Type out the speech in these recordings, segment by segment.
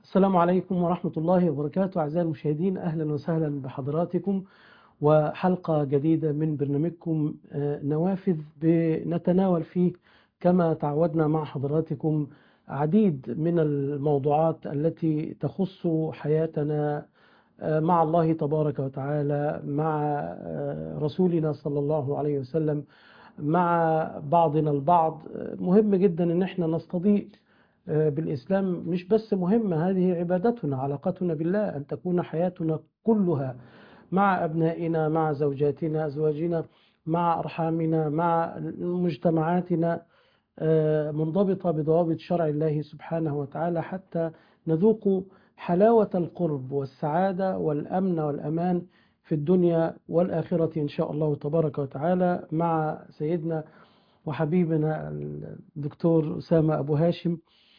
السلام عليكم ورحمة الله وبركاته أعزائي المشاهدين أهلا وسهلا بحضراتكم وحلقة جديدة من برنامجكم آه، نوافذ بنتناول فيه كما تعودنا مع حضراتكم عديد من الموضوعات التي تخص حياتنا آه، مع الله تبارك وتعالى مع آه، رسولنا صلى الله عليه وسلم مع بعضنا البعض آه، مهم جدا ان احنا نستضيء آه، بالإسلام مش بس مهمة هذه عبادتنا علاقتنا بالله أن تكون حياتنا كلها مع أبنائنا مع زوجاتنا أزواجنا مع أرحامنا مع مجتمعاتنا آه، منضبطة بضوابط شرع الله سبحانه وتعالى حتى نذوق حلاوة القرب والسعادة والأمن والأمان في الدنيا والآخرة إن شاء الله تبارك وتعالى مع سيدنا وحبيبنا الدكتور أسامة أبو هاشم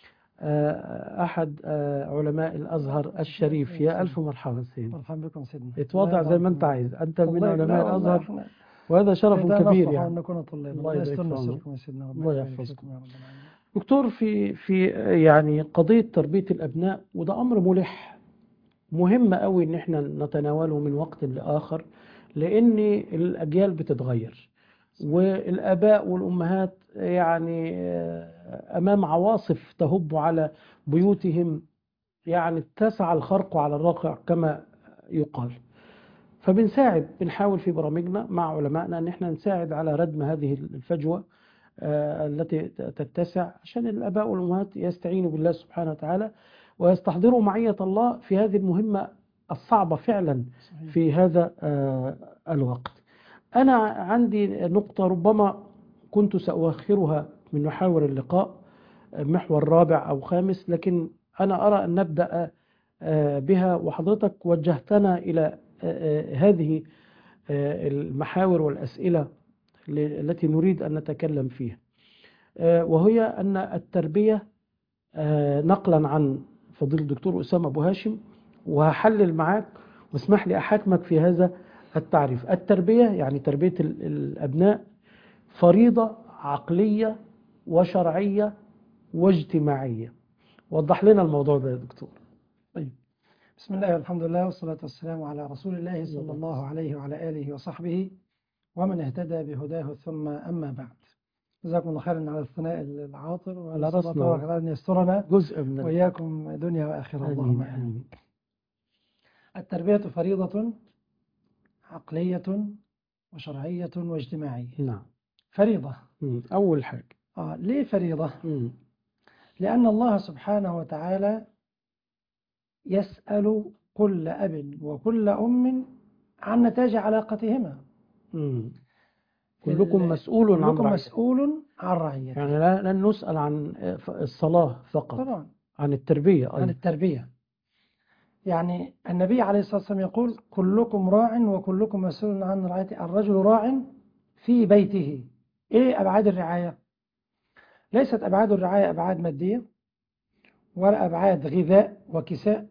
آه، أحد آه، علماء الأزهر الشريف يا ألف مرحبا سيدنا مرحبا بكم سيدنا اتواضع زي ما أنت عايز أنت من الله- علماء لا والله الأزهر إحنا وهذا شرف لا كبير نفرح يعني أن نكون طلاب الله الله يبارك يستر في عمرك. نصركم يا سيدنا ربنا الله يبارك يحفظكم. فيكم يا رب العالمين. دكتور في في يعني قضية تربية الأبناء وده أمر ملح مهم قوي إن احنا نتناوله من وقت لآخر لأن الأجيال بتتغير والآباء والأمهات يعني آه، أمام عواصف تهب على بيوتهم يعني تسعى الخرق على الرقع كما يقال فبنساعد بنحاول في برامجنا مع علمائنا ان احنا نساعد على ردم هذه الفجوه آه، التي تتسع عشان الاباء والامهات يستعينوا بالله سبحانه وتعالى ويستحضروا معيه الله في هذه المهمه الصعبه فعلا صحيح. في هذا آه، الوقت. انا عندي نقطه ربما كنت ساؤخرها من محاور اللقاء آه، محور رابع او خامس لكن انا ارى ان نبدا آه، بها وحضرتك وجهتنا الى آه، آه، هذه آه، المحاور والاسئله ل- التي نريد ان نتكلم فيها. آه، وهي ان التربيه آه، نقلا عن فضيله الدكتور اسامه ابو هاشم وهحلل معاك واسمح لي احاكمك في هذا التعريف. التربيه يعني تربيه ال- الابناء فريضه عقليه وشرعيه واجتماعيه. وضح لنا الموضوع ده يا دكتور. بسم الله والحمد لله والصلاة والسلام على رسول الله صلى الله عليه وعلى آله وصحبه ومن اهتدى بهداه ثم أما بعد جزاكم الله خيرا على الثناء العاطر وعلى على رأسنا. الله وعلى أن يسترنا جزء من ال- وإياكم دنيا وآخرة اللهم آمين آمين آمين. التربية فريضة عقلية وشرعية واجتماعية نعم. فريضة مم. أول حاجة. آه ليه فريضة؟ مم. لأن الله سبحانه وتعالى يسأل كل أب وكل أم عن نتاج علاقتهما مم. كلكم ال- مسؤول عن كلكم رعيته. مسؤول عن رعيته يعني لا لن نسأل عن الصلاة فقط طبعا عن التربية عن أيضا التربية يعني النبي عليه الصلاة والسلام يقول كلكم راع وكلكم مسؤول عن رعيته الرجل راع في بيته إيه أبعاد الرعاية ليست أبعاد الرعاية أبعاد مادية ولا أبعاد غذاء وكساء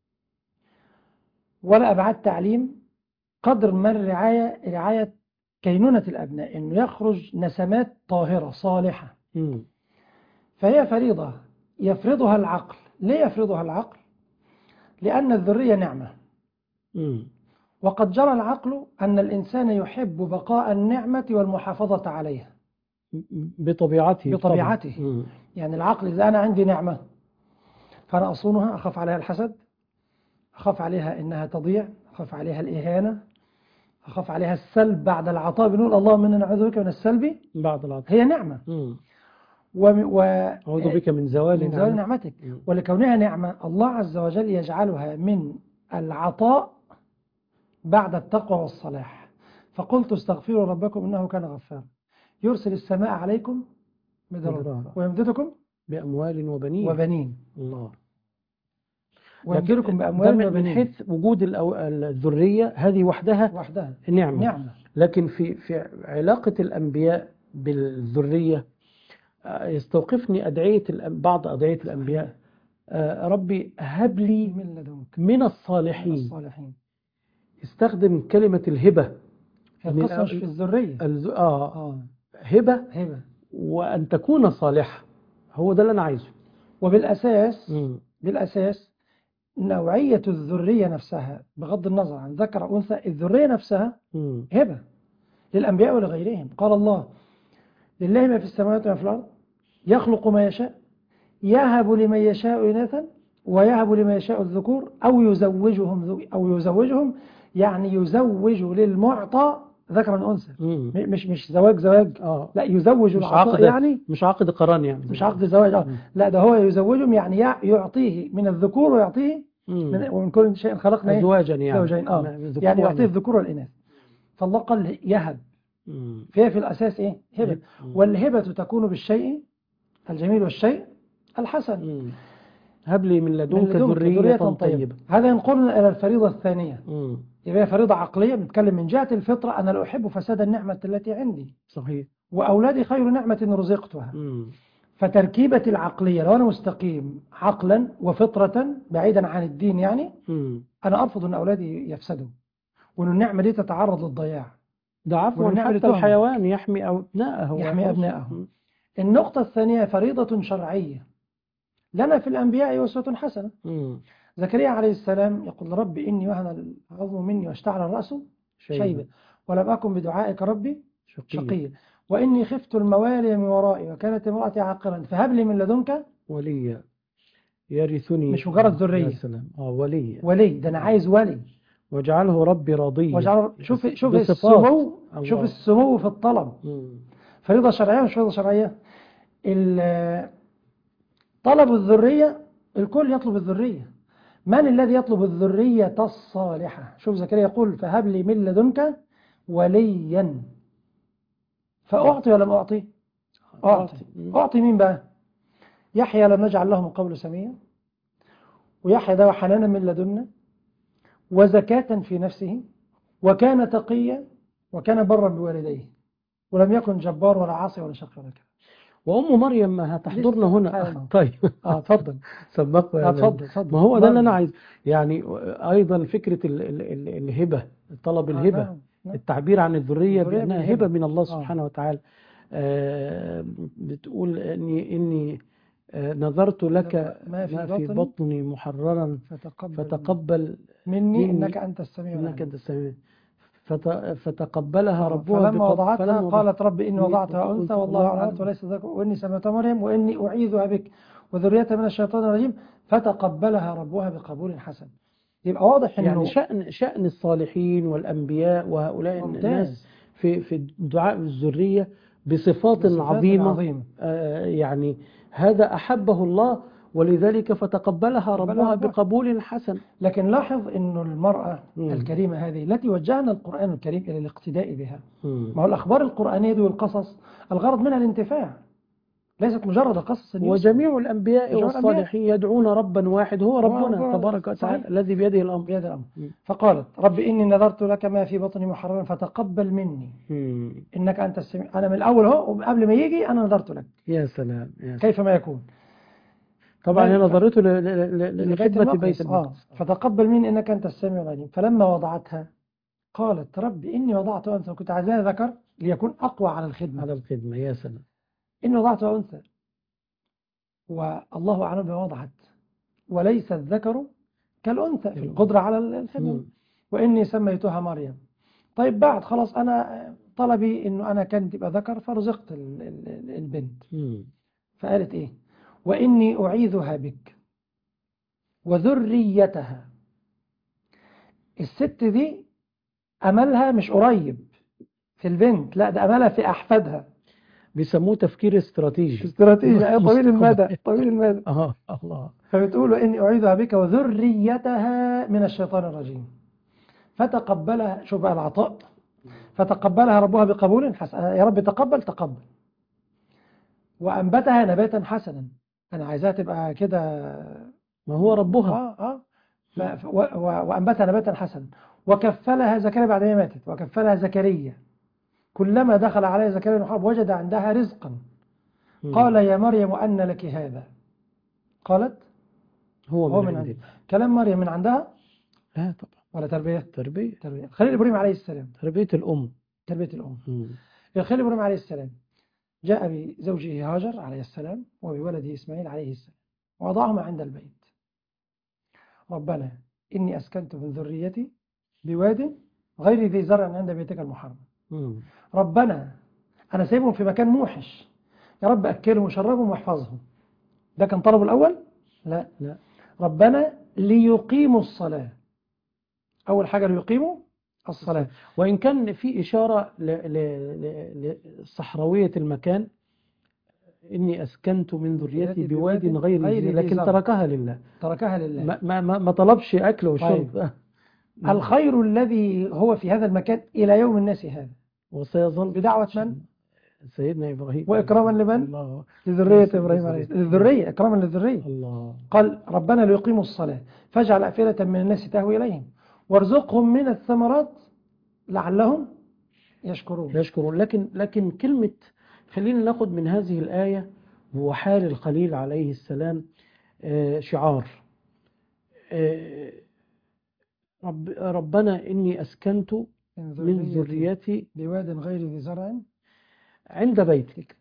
ولا أبعاد تعليم قدر ما الرعاية رعاية كينونة الأبناء إنه يخرج نسمات طاهرة صالحة مم. فهي فريضة يفرضها العقل ليه يفرضها العقل؟ لأن الذرية نعمة مم. وقد جرى العقل أن الإنسان يحب بقاء النعمة والمحافظة عليها بطبيعته بطبيعته. طبعاً. مم. يعني العقل إذا أنا عندي نعمة فأنا أصونها أخاف عليها الحسد أخاف عليها إنها تضيع أخاف عليها الإهانة أخاف عليها السلب بعد العطاء بنقول اللهم إنا نعوذ بك من السلب بعد العطف هي نعمة مم. و... و... أعوذ بك من زوال من زوال نعمة. نعمتك مم. ولكونها نعمة الله عز وجل يجعلها من العطاء بعد التقوى والصلاح فقلت استغفروا ربكم إنه كان غفارا يرسل السماء عليكم مدرارا مدرارا. ويمددكم بأموال وبنين وبنين الله ويمددكم ده بأموال من وبنين حيث وجود الأو- الذرية هذه وحدها وحدها نعمة نعمة لكن في في علاقة الأنبياء بالذرية آه، يستوقفني أدعية الأن- بعض أدعية الأنبياء آه، ربي هب لي من لدنك من من الصالحين الصالحين استخدم كلمة الهبة هي من القصة مش الأ- في الذرية الز- آه آه هبة هبة وأن تكون صالحة هو ده اللي أنا عايزه وبالأساس مم. بالأساس نوعية الذرية نفسها بغض النظر عن ذكر أو أنثى الذرية نفسها مم. هبة للأنبياء ولغيرهم قال الله لله ما في السماوات وما في الأرض يخلق ما يشاء يهب لمن يشاء إناثا ويهب لمن يشاء الذكور أو يزوجهم ذو- أو يزوجهم يعني يزوج للمعطى ذكرا أنثى مم. م- مش مش زواج زواج اه لا يزوج مش العطاء عقد يعني مش عقد قران يعني مش عقد زواج اه لا ده هو يزوجهم يعني يع- يعطيه من الذكور ويعطيه مم. من ومن كل شيء خلقنا إيه؟ ازواجا يعني زوجين اه من ذكور يعني يعطيه وإناث. الذكور والإناث فالله قال يهب مم. فهي في الأساس إيه هبة مم. والهبة تكون بالشيء الجميل والشيء الحسن مم. هب لي من من لدنك لدنك ذرية طيبة هذا ينقلنا إلى الفريضة الثانية مم. يبقى هي فريضة عقلية بنتكلم من جهة الفطرة أنا لا أحب فساد النعمة التي عندي صحيح وأولادي خير نعمة رزقتها مم. فتركيبة العقلية لو أنا مستقيم عقلا وفطرة بعيدا عن الدين يعني مم. أنا أرفض أن أولادي يفسدوا وأن النعمة دي تتعرض للضياع ده عفوا والنعمة حتى تهم. الحيوان يحمي أبنائه يحمي أبنائه. مم. النقطة الثانية فريضة شرعية لنا في الأنبياء أسوة حسنة مم. زكريا عليه السلام يقول رب إني وهن العظم مني واشتعل الرأس شيبا ولم أكن بدعائك ربي شقي شقيا وإني خفت الموالي من ورائي وكانت امرأتي عاقرا فهب لي من لدنك وليا يرثني مش مجرد ذرية. يا سلام اه وليا ولي ده أنا عايز ولي واجعله ربي راضيا واجعل شوف شوف بصفات. السمو الله. شوف السمو في الطلب مم. فريضة شرعية مش فريضة شرعية ال- طلب الذرية الكل يطلب الذرية من الذي يطلب الذرية الصالحة شوف زكريا يقول فهب لي من لدنك وليا فأعطي ولا ما أعطي أعطي مم. أعطي مين بقى يحيى لم نجعل له من قبل سميا ويحيى ده حنانا من لدنا وزكاة في نفسه وكان تقيا وكان برا بوالديه ولم يكن جبار ولا عاصي ولا شقي ولا كذا وأم مريم ما هتحضرنا لسه هنا حالا. طيب اه اتفضل سبقوا آه، يا اتفضل اتفضل ما هو ده اللي أنا برضه. عايز يعني أيضا فكرة ال ال ال الهبة طلب آه، الهبة نعم، نعم. التعبير عن الذرية الذرية بأنها بالهبة. هبة من الله آه. سبحانه وتعالى آه، بتقول إني إني آه، نذرت لك ما في ما في بطني بطني محررا فتقبل فتقبل مني مني إنك أنت السميع إنك العليم أنت السميع فت- فتقبلها ربها فلما بقب- وضعتها فلما وضع- قالت رب إني إني وضعتها وضعت أنثى والله والله أعلم أعلم. وليس ذكر وإني سميتها مريم وإني أعيذها بك وذريتها من الشيطان الرجيم فتقبلها ربها بقبول حسن يبقى واضح إنه يعني شأن شأن الصالحين والأنبياء وهؤلاء الناس ممتاز في في دعاء الذرية بصفات بصفات عظيمة عظيمة آه، يعني هذا أحبه الله ولذلك فتقبلها ربها ربها. بقبول حسن لكن لاحظ أنه المرأة مم. الكريمة هذه التي وجهنا القرآن الكريم إلى الاقتداء بها مم. ما هو الأخبار القرآنية دي والقصص الغرض منها الانتفاع ليست مجرد قصص اليوسف. وجميع الأنبياء جميع والصالحين يدعون ربا واحد هو ربنا ربنا. تبارك وتعالى صحيح. الذي بيده الأمر بيد الأمر مم. فقالت رب إني نذرت لك ما في بطني محررا فتقبل مني مم. إنك أنت السميع أنا من الأول أهو وقبل ما يجي أنا نذرت لك يا سلام يا سلام. كيف ما يكون طبعا بل- هي نظرته ل- ل- ل- لبيت لخدمة بيت المقدس آه. المقدس فتقبل مني إنك أنت السميع العليم فلما وضعتها قالت رب إني وضعت أنثى وكنت عايزاها ذكر ليكون أقوى على الخدمة على الخدمة يا سلام إني وضعت أنثى والله أعلم بما وضعت وليس الذكر كالأنثى في القدرة على الخدمة مم. وإني سميتها مريم طيب بعد خلاص أنا طلبي إنه أنا كان تبقى ذكر فرزقت ال- ال- البنت مم. فقالت إيه وإني أعيذها بك وذريتها الست دي أملها مش قريب في البنت لا ده أملها في أحفادها بيسموه تفكير استراتيجي استراتيجي طويل المدى طويل المدى اه الله فبتقول وإني أعيذها بك وذريتها من الشيطان الرجيم فتقبلها شوف بقى العطاء فتقبلها ربها بقبول حسن يا رب تقبل تقبل وأنبتها نباتا حسنا أنا عايزاها تبقى كده ما هو ربها آه آه ف- ف- و- و- وأنبتها نباتا حسنا وكفلها زكريا بعد ما ماتت وكفلها زكريا كلما دخل عليها زكريا المحراب وجد عندها رزقا مم. قال يا مريم أن لك هذا قالت هو هو من من عند عند الله. كلام مريم من عندها لا طبعا ولا تربية تربية تربية خليل إبراهيم عليه السلام تربية الأم تربية الأم مم. الخليل إبراهيم عليه السلام جاء بزوجه هاجر عليه السلام وبولده إسماعيل عليه السلام ووضعهما عند البيت ربنا إني أسكنت من ذريتي بواد غير ذي زرع عند بيتك المحرم مم. ربنا أنا سايبهم في مكان موحش يا رب أكلهم وشربهم واحفظهم ده كان طلبه الأول لا لا ربنا ليقيموا الصلاة أول حاجة ليقيموا الصلاة وإن كان في إشارة ل- ل- ل- لصحراوية المكان إني أسكنت من ذريتي بواد غير غير ذي ذي لكن زرع. تركها لله تركها لله ما, ما, ما ما طلبش أكل وشرب الخير الذي هو في هذا المكان إلى يوم الناس هذا وسيظل بدعوة من؟ سيدنا إبراهيم وإكراما لمن؟ الله لذرية إبراهيم عليه السلام للذرية إكراما للذرية الله قال ربنا ليقيموا الصلاة فاجعل أفئدة من الناس تهوي إليهم وارزقهم من الثمرات لعلهم يشكرون يشكرون لكن لكن كلمة خلينا ناخد من هذه الآية هو حال الخليل عليه السلام آه، شعار آه، رب ربنا إني أسكنت من ذريتي بواد غير ذي زرع عند بيتك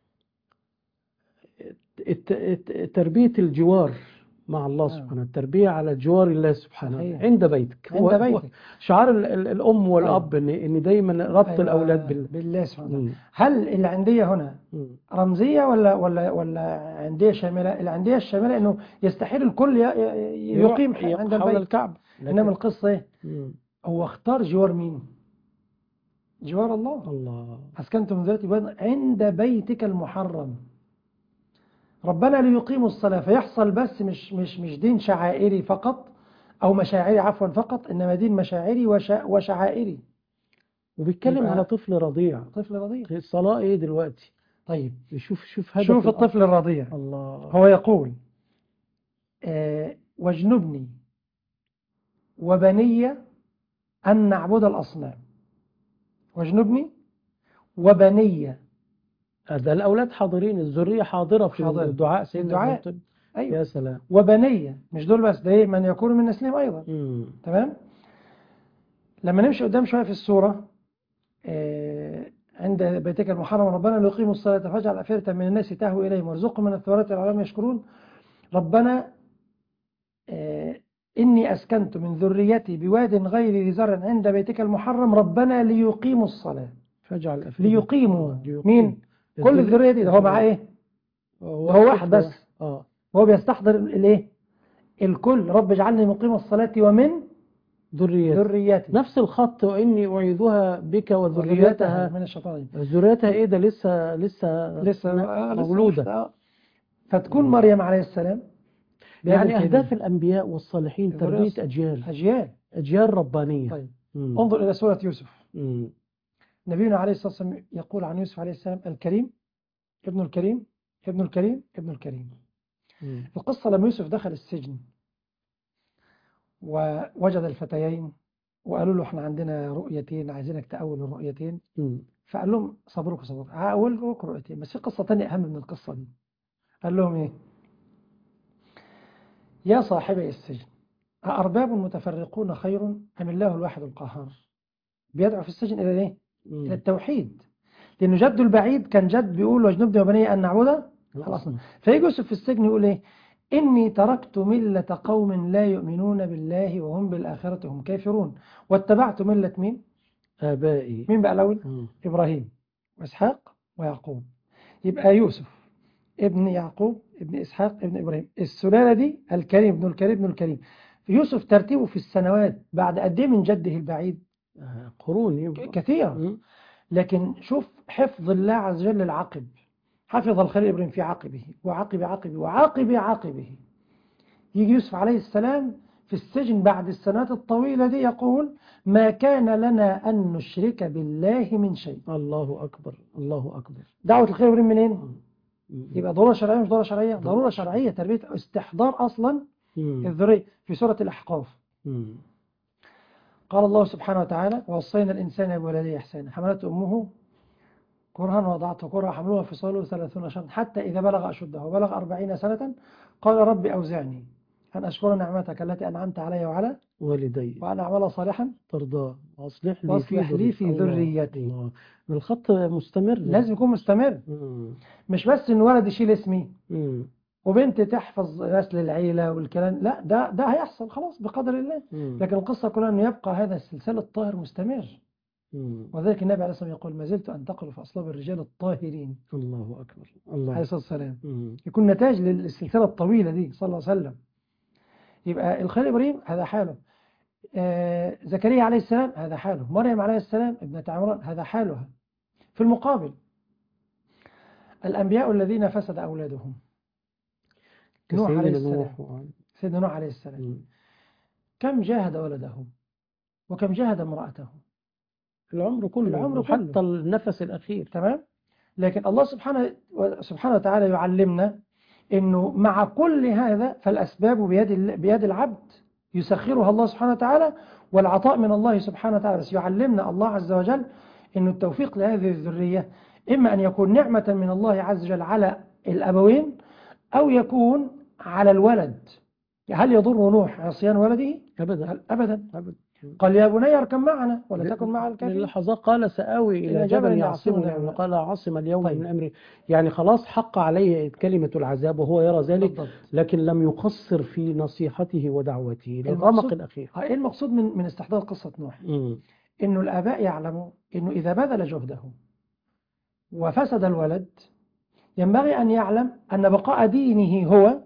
الت- الت- تربية الجوار مع الله نعم. سبحانه التربية على جوار الله سبحانه صحيح. عند بيتك عند هو- هو بيتك شعار ال- ال- الأم والأب إن إن دايما ربط أيوة، الأولاد بال بالله سبحانه وتعالى مم. هل العندية هنا مم. رمزية ولا ولا ولا عندية شاملة؟ العندية الشاملة إنه يستحيل الكل ي- ي- يقيم يق- عند حول البيت الكعبة لكن- إنما القصة إيه؟ مم. هو اختار جوار مين؟ جوار الله الله أسكنتم ذات بيض عند بيتك المحرم ربنا ليقيموا الصلاة فيحصل بس مش مش مش دين شعائري فقط أو مشاعري عفوا فقط إنما دين مشاعري وشا وشعائري وبيتكلم يبقى- على طفل رضيع طفل رضيع الصلاة ايه دلوقتي طيب شوف شوف هدف شوف الأب. الطفل الرضيع الله هو يقول آه واجنبني وبني أن نعبد الأصنام واجنبني وبني ده الأولاد حاضرين الذرية حاضرة في حاضرة. الدعاء سيدنا الدعاء. إبراهيم. أيوة يا سلام وبني مش دول بس ده إيه؟ من يكون من نسلهم أيضا مم. تمام لما نمشي قدام شوية في السورة آه، عند بيتك المحرم ربنا ليقيموا الصلاة فاجعل أفئدة من الناس تهوي إليهم وارزقهم من الثمرات لعلهم يشكرون ربنا آه، إني أسكنت من ذريتي بواد غير ذي زرع عند بيتك المحرم ربنا ليقيموا الصلاة فاجعل أفئدة ليقيموا ليقيموا. مين؟ كل الذرية دي ده هو معاه إيه؟ هو هو واحد الطفل بس. اه هو بيستحضر الإيه؟ الكل رب اجعلني مقيم الصلاة ومن ذرية ذريتي نفس الخط وإني أعيذها بك وذريتها من الشيطان ذريتها ايه ده لسه لسه لسه آه، لسه مولودة. واحدة، آه. فتكون مريم عليه السلام بهذا يعني الكيفية. أهداف الأنبياء والصالحين الذرية تربية الص- أجيال أجيال أجيال ربانية طيب مم. انظر إلى سورة يوسف مم. نبينا عليه الصلاة والسلام يقول عن يوسف عليه السلام الكريم ابن الكريم ابن الكريم ابن الكريم مم. القصة لما يوسف دخل السجن ووجد الفتيين وقالوا له احنا عندنا رؤيتين عايزينك تأول الرؤيتين مم. فقال لهم صبركم صبركم هقول لكم رؤيتين بس في قصة تانية أهم من القصة دي قال لهم إيه يا صاحبي السجن أأرباب متفرقون خير أم الله الواحد القهار بيدعو في السجن إلى إيه إلى مم. التوحيد لأنه جده البعيد كان جد بيقول واجنبني وبني أن نعبد خلاص فيجي يوسف في السجن يقول إيه إني تركت ملة قوم لا يؤمنون بالله وهم بالآخرة هم كافرون واتبعت ملة مين آبائي مين بقى الأول مم. إبراهيم وإسحاق ويعقوب يبقى يوسف ابن يعقوب ابن إسحاق ابن إبراهيم السلالة دي الكريم ابن الكريم ابن الكريم يوسف ترتيبه في السنوات بعد قد إيه من جده البعيد آه، قرون يبقى. كثير مم. لكن شوف حفظ الله عز وجل العقب حفظ الخليل إبراهيم في عقبه وعقب عقبه وعاقب عاقبه يجي يوسف عليه السلام في السجن بعد السنوات الطويلة دي يقول ما كان لنا أن نشرك بالله من شيء الله أكبر الله أكبر دعوة الخير إبراهيم منين؟ مم. يبقى ضرورة شرعية مش ضرورة شرعية ضرورة شرعية تربية استحضار أصلا مم. الذرية في سورة الأحقاف مم. قال الله سبحانه وتعالى ووصينا الإنسان بولده إحسانا حملته أمه كرها ووضعته كرها حملها فصاله ثلاثون شهرا حتى إذا بلغ أشده وبلغ أربعين سنة قال رب أوزعني أن أشكر نعمتك التي أنعمت علي وعلى والدي وأن أعمل صالحا ترضى واصلح لي واصلح لي في الله. ذريتي. الله. الخط مستمر لازم يكون مستمر مم. مش بس إن ولد يشيل اسمي مم. وبنت تحفظ نسل العيلة والكلام لا ده ده هيحصل خلاص بقدر الله مم. لكن القصة كلها أنه يبقى هذا السلسلة الطاهر مستمر مم. وذلك النبي عليه الصلاة والسلام يقول ما زلت أنتقل في أصلاب الرجال الطاهرين الله أكبر عليه الله الصلاة والسلام مم. يكون نتاج للسلسلة الطويلة دي صلى الله عليه وسلم يبقى الخليل إبراهيم هذا حاله آه زكريا عليه السلام هذا حاله مريم عليه السلام ابنة عمران هذا حالها في المقابل الأنبياء الذين فسد أولادهم نوح عليه كسيدنا السلام نوح و- سيدنا نوح عليه السلام مم. كم جاهد ولده وكم جاهد امرأته العمر كله العمر وحتى كله. النفس الأخير تمام لكن الله سبحانه سبحانه وتعالى يعلمنا انه مع كل هذا فالاسباب بيد ال- بيد العبد يسخرها الله سبحانه وتعالى والعطاء من الله سبحانه وتعالى بس يعلمنا الله عز وجل انه التوفيق لهذه الذريه اما ان يكون نعمه من الله عز وجل على الابوين او يكون على الولد هل يضر نوح عصيان ولده؟ أبدا هل ابدا أبدا قال يا بني اركب معنا ولا تكن مع الكافرين للحظات قال سآوي إلى إلى جبل جبل يعصمني يعصمني من- وقال عاصم اليوم طيب. من أمري يعني خلاص حق عليه كلمة العذاب وهو يرى ذلك بالضبط. لكن لم يقصر في نصيحته ودعوته للرمق المقصود- الأخير ايه المقصود من من استحضار قصة نوح؟ مم. انه الاباء يعلموا انه اذا بذل جهده وفسد الولد ينبغي ان يعلم ان بقاء دينه هو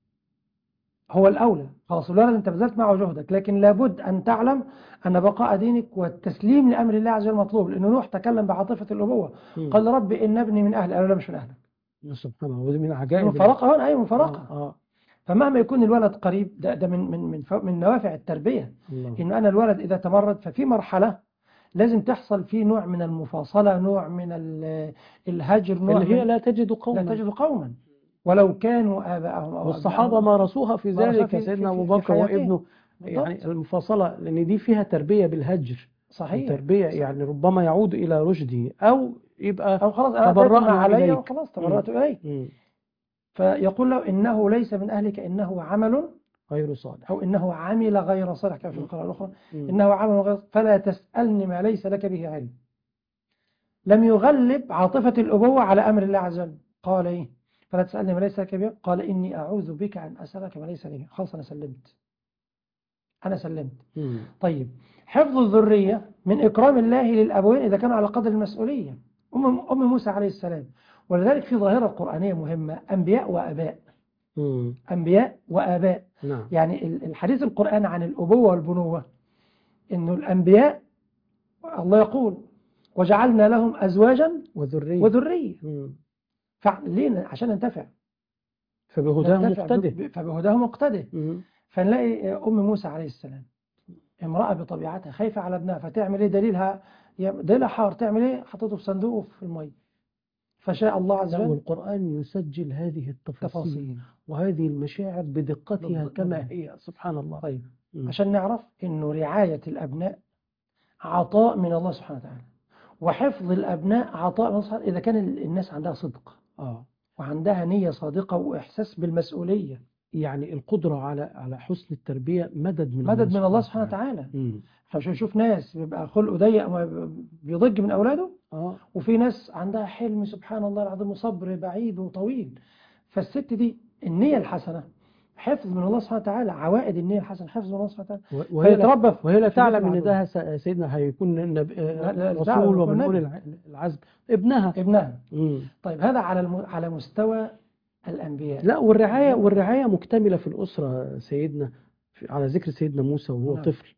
هو الاولى خلاص الولد انت بذلت معه جهدك لكن لابد ان تعلم ان بقاء دينك والتسليم لامر الله عز وجل مطلوب لانه نوح تكلم بعاطفه الابوه مم. قال رب ان ابني من اهلي قالوا لا مش من اهلك سبحان الله وده من عجائب مفارقه هون اي مفارقه آه. آه. فمهما يكون الولد قريب ده, ده من من من فو- من نوافع التربيه الله إنه أنا الولد إذا تمرد ففي مرحلة لازم تحصل فيه نوع من المفاصلة نوع من ال- الهجر نوع اللي هي من لا تجد قوما لا تجد قوما ولو كانوا آباءهم أو والصحابة أبناءهم. مارسوها في مارسوها ذلك في- سيدنا في- أبو في بكر حياتهم. وابنه بالضبط. يعني المفاصلة لأن دي فيها تربية بالهجر صحيح تربية يعني ربما يعود إلى رشده أو يبقى أو خلاص أنا تبرأنا تبرأنا علي إليك. وخلاص تبرأت إليك مم. فيقول له إنه ليس من أهلك إنه عمل غير صالح أو إنه عمل غير صالح كما في القراءة الأخرى مم. إنه عمل غير فلا تسألني ما ليس لك به علم لم يغلب عاطفة الأبوة على أمر الله عز وجل قال إيه فلا تسألني ما ليس لك به قال إني أعوذ بك أن أسألك ما ليس لي به خلاص أنا سلمت أنا سلمت مم. طيب حفظ الذرية من إكرام الله للأبوين إذا كانوا على قدر المسؤولية أم, أم موسى عليه السلام ولذلك في ظاهرة قرآنية مهمة أنبياء وآباء مم. أنبياء وآباء نعم يعني ال- الحديث القرآن عن الأبوة والبنوة إنه الأنبياء الله يقول وجعلنا لهم أزواجا وذرية وذرية مم. فليه عشان ننتفع فبهداهم ننتفع مقتدى ب- فبهداه مقتدى مم. فنلاقي أم موسى عليه السلام امرأة بطبيعتها خايفة على ابنها فتعمل إيه دليلها دليلها حار تعمل إيه حطته في صندوق في المية فشاء الله عز لا، وجل والقرآن يسجل هذه التفاصيل تفاصيل وهذه المشاعر بدقتها بالضبط. كما هي سبحان الله طيب مم. عشان نعرف إنه رعاية الأبناء عطاء من الله سبحانه وتعالى وحفظ الأبناء عطاء من الله سبحانه إذا كان ال- الناس عندها صدق آه وعندها نية صادقة وإحساس بالمسؤولية يعني القدرة على على حسن التربية مدد من مدد من الله سبحانه وتعالى مم. فمش نشوف ناس بيبقى خلقه ضيق وما بيضج من أولاده آه وفي ناس عندها حلم سبحان الله العظيم وصبر بعيد وطويل فالست دي النية الحسنة حفظ من الله سبحانه وتعالى عوائد النية الحسنة حفظ من الله سبحانه وتعالى و- وهي لا, فيتربى في- وهي لا في تعلم بيت ان العدو. ده س- سيدنا هيكون نب... لا، لا، رسول تعلم ومن يكون اولي نبي. الع- العزم ابنها ابنها مم. طيب هذا على الم... على مستوى الأنبياء لا والرعاية والرعاية مكتملة في الأسرة سيدنا في- على ذكر سيدنا موسى وهو نعم. طفل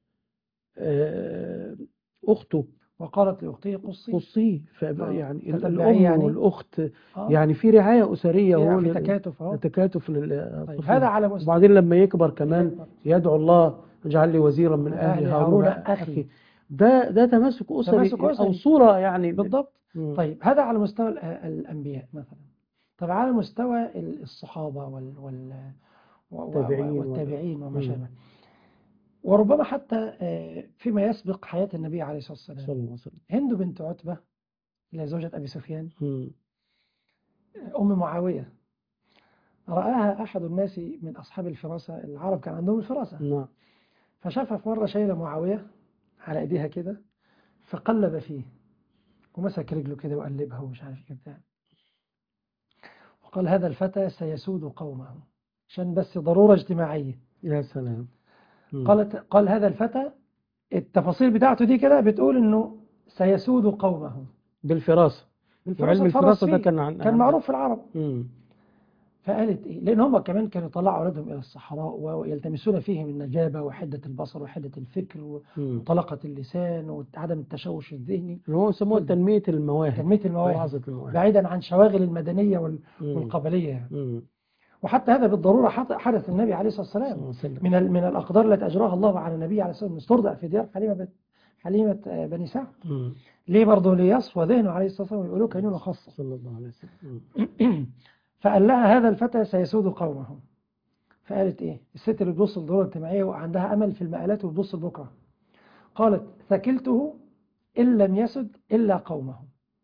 آه، أخته وقالت لأختي قصي قصيه ف- آه. يعني فتبعيه الأم يعني. والأخت آه. يعني في رعاية أسرية في- وهو في لل- تكاتف أهو تكاتف لل- طيب الطفل. هذا على مستوى وبعدين لما يكبر كمان يدعو الله اجعل لي وزيرا من من أهلي أهل هارون هارون أخي أخي. ده ده تماسك أسري تماسك أسري. أو صورة يعني بالضبط مم. طيب هذا على مستوى الأ- الأنبياء مثلا طب على مستوى ال- الصحابة وال وال و- و- التابعين وال- والتابعين وما مم. شابه وربما حتى آه، فيما يسبق حياة النبي عليه الصلاة صلى والسلام الله عليه وسلم هند بنت عتبة اللي هي زوجة أبي سفيان مم. أم معاوية رآها أحد الناس من أصحاب الفراسة العرب كان عندهم الفراسة نعم فشافها في مرة شايلة معاوية على إيديها كده فقلب فيه ومسك رجله كده وقلبها ومش عارف ايه بتاع قال هذا الفتى سيسود قومه عشان بس ضرورة اجتماعية يا سلام مم. قالت قال هذا الفتى التفاصيل بتاعته دي كده بتقول انه سيسود قومه بالفراسة بالفراسة وعلم اتفرس الفراسة ده فيه. كان عن كان معروف في العرب مم. فقالت ايه لان هم كمان كانوا يطلعوا اولادهم الى الصحراء ويلتمسون فيهم النجابه وحده البصر وحده الفكر مم. وطلقه اللسان وعدم التشوش الذهني اللي هو يسموه كل- تنمية المواهب تنميه المواهب وعظة المواهب بعيدا عن شواغل المدنيه وال- مم. والقبليه يعني. مم. وحتى هذا بالضروره حط- حدث النبي عليه الصلاه صلى والسلام الله عليه وسلم. من ال- من الاقدار التي اجراها الله على النبي عليه الصلاه والسلام استرضع في ديار حليمه بن- حليمه آه، بني سعد مم. ليه برضه ليصفى ذهنه عليه الصلاه والسلام ويقولوا كانوا خاصه صلى الله عليه وسلم مم. فقال لها هذا الفتى سيسود قومه فقالت ايه الست اللي بتبص للضروره الاجتماعيه وعندها امل في المقالات وبتبص لبكره قالت ثكلته ان لم يسد الا قومه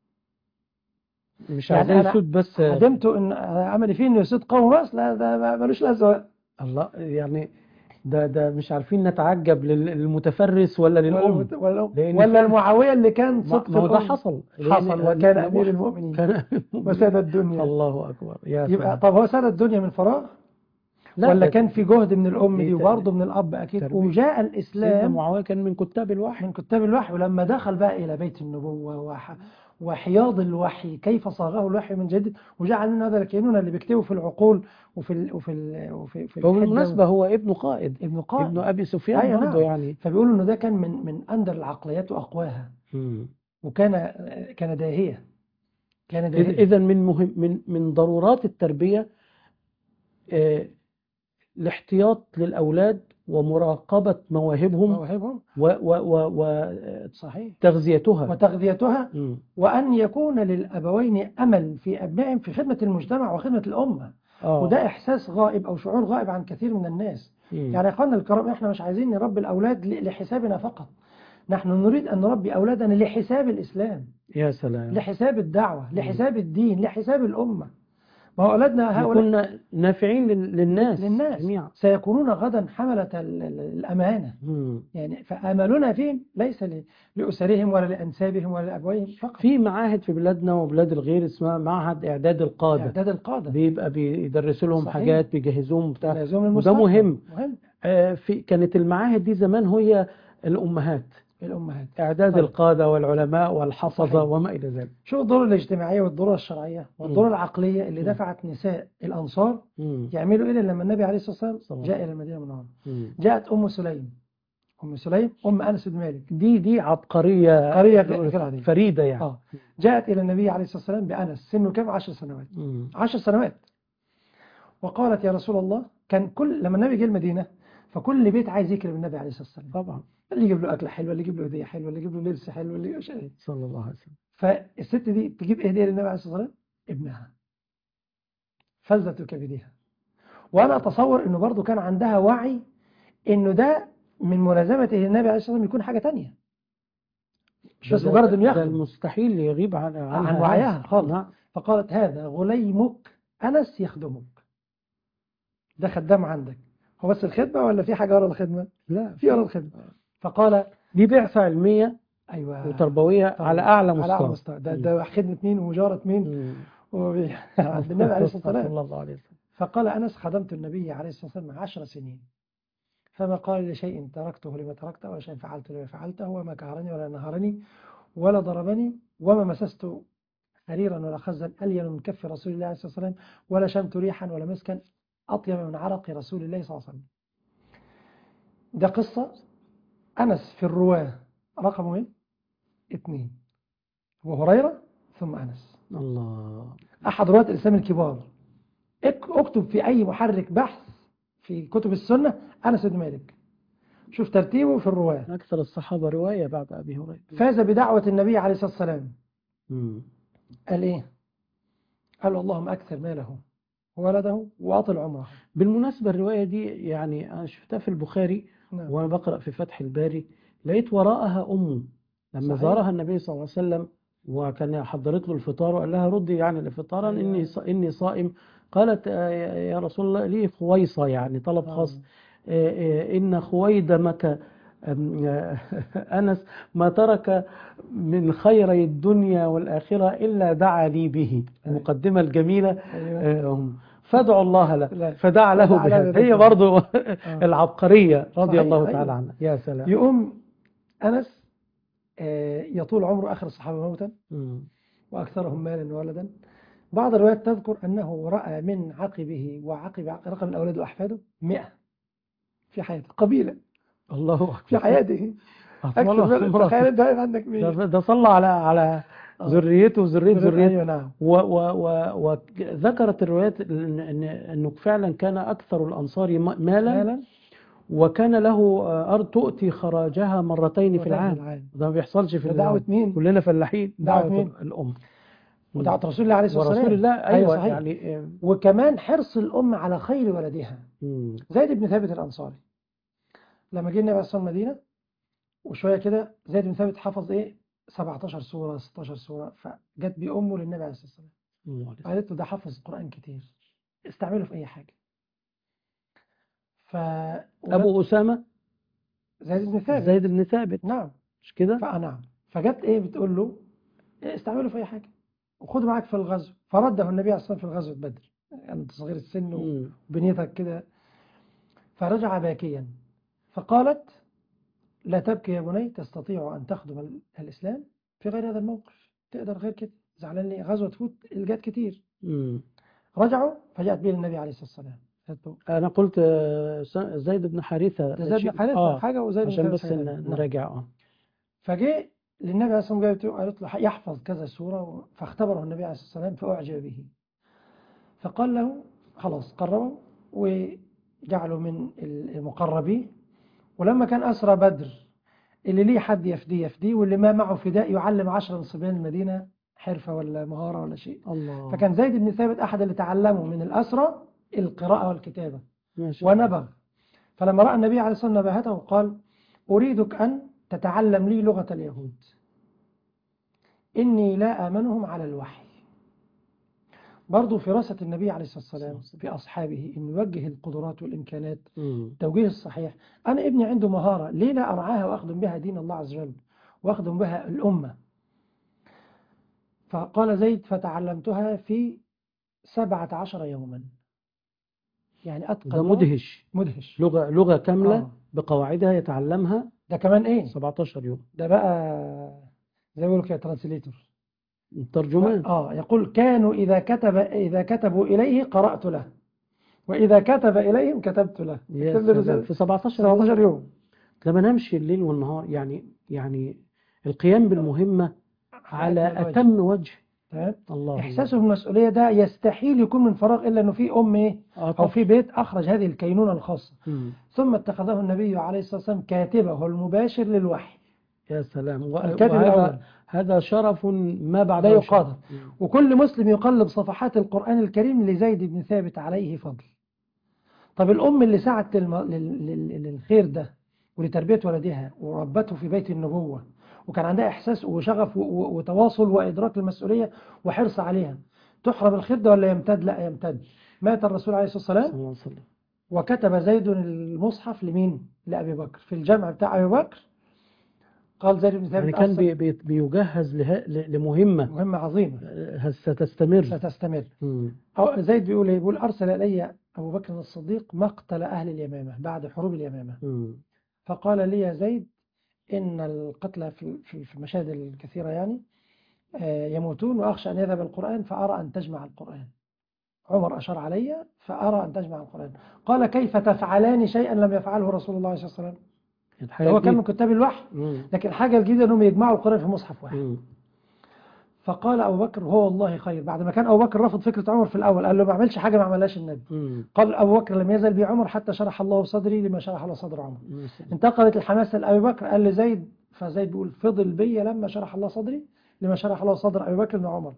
مش يعني عايزين أنا يسود بس ندمت ان عملي فيه انه يسود قومه بس لا ده ما- ملوش لازمه الله يعني ده ده مش عارفين نتعجب لل- للمتفرس ولا للأم ولا ولا, لأن ولا في- المعاويه اللي كان ما صدق ما هو ده الأم. حصل حصل لأن- وكان لأن امير أبوه المؤمنين كان وساد الدنيا الله أكبر يا يبقى سلام. طب هو ساد الدنيا من فراغ لا ولا ده- كان في جهد من الام دي دي وبرضه من الاب اكيد تربية. وجاء سيدنا الاسلام معاوية كان من كتاب الوحي من كتاب الوحي ولما دخل بقى إلى بيت النبوة وح وحياض الوحي كيف صاغه الوحي من جديد وجعل من هذا الكينون اللي بيكتبوا في العقول وفي ال وفي ال وفي, في الحدة وبالمناسبة هو ابن قائد ابن قائد ابن أبي سفيان أيوة برضه نعم. يعني فبيقولوا إنه ده كان من من أندر العقليات وأقواها مم. وكان كان داهية كان داهية إذا من مهم من من ضرورات التربية آه، الاحتياط للأولاد ومراقبة مواهبهم مواهبهم صحيح وتغذيتها وتغذيتها وأن يكون للأبوين أمل في أبنائهم في خدمة المجتمع وخدمة الأمة وده إحساس غائب أو شعور غائب عن كثير من الناس يعني يا اخواننا الكرام احنا مش عايزين نربي الاولاد ل- لحسابنا فقط نحن نريد ان نربي اولادنا لحساب الاسلام يا سلام لحساب الدعوه لحساب الدين لحساب الامه ما هو اولادنا هؤلاء كنا نافعين لل- للناس للناس جميعا سيكونون غدا حمله ال- ال- الامانه مم. يعني فاملنا فيهم ليس ل- لاسرهم ولا لانسابهم ولا لابويهم فقط في معاهد في بلادنا وبلاد الغير اسمها معهد إعداد القادة اعداد القاده بيبقى بيدرسوا لهم صحيح. حاجات بيجهزوهم بتاع لازم وده المستقبل. مهم مهم آه، في كانت المعاهد دي زمان هي الأمهات الامهات إعداد طيب. القادة والعلماء والحفظة صحيح. وما إلى ذلك شو الدور الاجتماعيه والدور الشرعيه والدور مم. العقليه اللي مم. دفعت نساء الانصار مم. يعملوا ايه لما النبي عليه الصلاه صلى والسلام الله جاء الى المدينه المنوره مم. جاءت ام سليم ام سليم ام انس بن مالك دي دي عبقرية قريه غير غير عاديه فريدة يعني اه جاءت الى النبي عليه الصلاه والسلام بانس سنه كم 10 سنوات مم. 10 سنوات وقالت يا رسول الله كان كل لما النبي جه المدينه فكل بيت عايز يكرم النبي عليه الصلاه والسلام طبعا اللي يجيب له اكله حلوه اللي يجيب له هديه حلوه اللي يجيب له لبس حلو اللي مش عارف. صلى الله عليه وسلم فالست دي تجيب هديه للنبي عليه الصلاه والسلام ابنها فزت كبدها وانا اتصور انه برضو كان عندها وعي انه ده من ملازمته للنبي عليه الصلاه والسلام يكون حاجه تانية مش بس ده- مجرد انه ده يخدم المستحيل يغيب عن عن عنها وعيها هذا. خالص. نعم. فقالت هذا غليمك انس يخدمك ده خدام عندك هو بس الخدمه ولا في حاجه ورا الخدمه لا في ورا الخدمه فقال دي بعثة علمية ايوه وتربوية طبعاً. على أعلى على اعلى مستوى مستوى ده, ده خدمه مين ومجاره مين مم. وبي- عند النبي عليه الصلاه والسلام صلى الله عليه وسلم فقال أنس خدمت النبي عليه الصلاة والسلام عشر سنين فما قال لشيء تركته لما تركته ولا شيء فعلته لما فعلته وما كهرني ولا نهرني ولا ضربني وما مسست حريرا ولا خزا ألين من كف رسول الله عليه الصلاة والسلام ولا شمت ريحا ولا مسكا أطيب من عرق رسول الله صلى الله عليه وسلم ده قصة أنس في الرواة رقمه إيه؟ اثنين وهريرة ثم أنس الله أحد رواة الإسلام الكبار اك- اكتب في أي محرك بحث في كتب السنة أنس بن مالك شوف ترتيبه في الرواة أكثر الصحابة رواية بعد أبي هريرة فاز بدعوة النبي عليه الصلاة والسلام مم. قال إيه قال اللهم أكثر ماله وولده وأطل عمره بالمناسبة الرواية دي يعني أنا شفتها في البخاري نعم. وأنا بقرأ في فتح الباري لقيت وراءها أمه لما صحيح. زارها النبي صلى الله عليه وسلم وكان حضرت له الفطار وقال لها ردي يعني لفطارا أيوة. إني ص- إني صائم قالت آه، يا يا رسول الله لي خويصة يعني طلب آه. خاص آه، آه، إن خويدمك أم- أنس ما ترك من خيري الدنيا والآخرة إلا دعا لي به المقدمة الجميلة أيوة. آم، فادعوا الله له لا. فدعا له فدعا له بهذا بذلك. هي برضو آه. العبقرية رضي صحيح، الله أيوة. تعالى عنها يا سلام يقوم أنس آه، يطول عمره آخر الصحابة موتا مم. وأكثرهم مالا وولدا بعض الروايات تذكر أنه رأى من عقبه وعقب رقم من أولاده وأحفاده مئة في حياته قبيلة الله في أكبر حياته أكثر أطول من عمره. تخيل أنت واقف عندك ده, مئة ده صلى على على ذريته وذرية ذريته أيوة نعم و- و- و- وذكرت الروايات إن إن- انه فعلا كان اكثر الانصار م- مالا مالا وكان له آه، ارض تؤتي خراجها مرتين في العام ده ما بيحصلش في ده دعوة العام. مين؟ كلنا فلاحين دعوة دعوة مين؟ الام ودعوة رسول الله عليه الصلاة والسلام ورسول الله ايوه صحيح. يعني آه، وكمان حرص الأم على خير ولدها مم. زيد بن ثابت الأنصاري لما جه النبي عليه الصلاة والسلام المدينة وشوية كده زيد بن ثابت حفظ إيه 17 سورة 16 سورة فجت بأمه للنبي عليه الصلاة والسلام الله عليه وسلم. قالت له ده حفظ قرآن كتير استعمله في أي حاجة ف ابو اسامه زيد بن ثابت زيد بن ثابت نعم مش كده فنعم فجت إيه بتقول له إيه استعمله في أي حاجة وخده معاك في الغزو فرده النبي عليه الصلاة والسلام في غزوة بدر أنت صغير السن مم. وبنيتك كده فرجع باكيا فقالت لا تبكي يا بني تستطيع أن تخدم ال- الإسلام في غير هذا الموقف تقدر غير كده زعلان ليه غزوة تفوت الجات كتير مم. رجعوا فجاءت به للنبي عليه الصلاة والسلام قالت له انا قلت آه، س- زيد بن حارثه ده زيد شيء- بن حارثة اه حاجة وزيد بن عشان ثابت بس حاجة ن- تانية. نعم. نراجع اه فجاء للنبي عليه الصلاة والسلام قالت له- قالت له يحفظ كذا سورة و- فاختبره النبي عليه الصلاة والسلام فأعجب به فقال له خلاص قربوا وجعلوا من المقربين ولما كان أسرى بدر اللي ليه حد يفديه يفديه واللي ما معه فداء يعلم عشرة من صبيان المدينة حرفة ولا مهارة ولا شيء الله فكان زيد بن ثابت أحد اللي تعلموا من الأسرى القراءة والكتابة ما شاء الله. ونبغ فلما رأى النبي عليه الصلاة والسلام نبهته قال أريدك أن تتعلم لي لغة اليهود إني لا آمنهم على الوحي برضو فراسة النبي عليه الصلاة والسلام في أصحابه أن يوجه القدرات والإمكانات مم. التوجيه الصحيح أنا ابني عنده مهارة ليه لا أرعاها وأخدم بها دين الله عز وجل وأخدم بها الأمة فقال زيد فتعلمتها في سبعة عشر يوما يعني أتقن ده لغة مدهش مدهش لغة لغة كاملة آه. بقواعدها يتعلمها ده كمان إيه 17 يوم ده بقى زي ما بيقولوا كده ترانسليتور الترجمان اه يقول كانوا إذا كتب إذا كتبوا إليه قرأت له وإذا كتب إليهم كتبت له يا كتب له سلام. في 17 يوم 17 يوم ده ما نمشي الليل والنهار يعني يعني القيام بالمهمة على أكمل وجه. أتم وجه تمام الله إحساسه بالمسؤولية ده يستحيل يكون من فراغ إلا إنه في أم إيه آه أو طبعا. في بيت أخرج هذه الكينونة الخاصة مم. ثم اتخذه النبي عليه الصلاة والسلام كاتبه المباشر للوحي يا سلام و- الكاتب الأول وهذا هذا شرف ما بعد لا يقادر وكل مسلم يقلب صفحات القرآن الكريم لزيد بن ثابت عليه فضل طب الأم اللي سعت للم... لل... لل... للخير ده ولتربية ولدها وربته في بيت النبوة وكان عندها إحساس وشغف و... و... وتواصل وإدراك المسؤولية وحرص عليها تحرم الخير ده ولا يمتد لا يمتد مات الرسول عليه الصلاة صلى والسلام الله عليه وسلم وكتب زيد المصحف لمين لأبي بكر في الجمع بتاع أبي بكر قال زيد بن ثابت يعني كان أرسل- بي بي بيجهز له- ل- لمهمة مهمة عظيمة آه، ستستمر ستستمر مم. أو زيد بيقول إيه؟ بيقول أرسل إلي أبو بكر الصديق مقتل أهل اليمامة بعد حروب اليمامة مم. فقال لي يا زيد إن القتلى في في في المشاهد الكثيرة يعني آه، يموتون وأخشى أن يذهب القرآن فأرى أن تجمع القرآن عمر أشار علي فأرى أن تجمع القرآن قال كيف تفعلان شيئا لم يفعله رسول الله صلى الله عليه وسلم كانت حاجة هو كان من جديدة. كتاب الوحي مم. لكن الحاجة الجديدة أنهم يجمعوا القرآن في مصحف واحد مم. فقال أبو بكر هو والله خير بعد ما كان أبو بكر رفض فكرة عمر في الأول قال له ما عملش حاجة ما عملهاش النبي مم. قال أبو بكر لم يزل بي عمر حتى شرح الله صدري لما شرح الله صدر عمر يا سلام. انتقلت الحماسة لأبي بكر قال لزيد فزيد بيقول فضل بي لما شرح الله صدري لما شرح الله صدر أبي بكر وعمر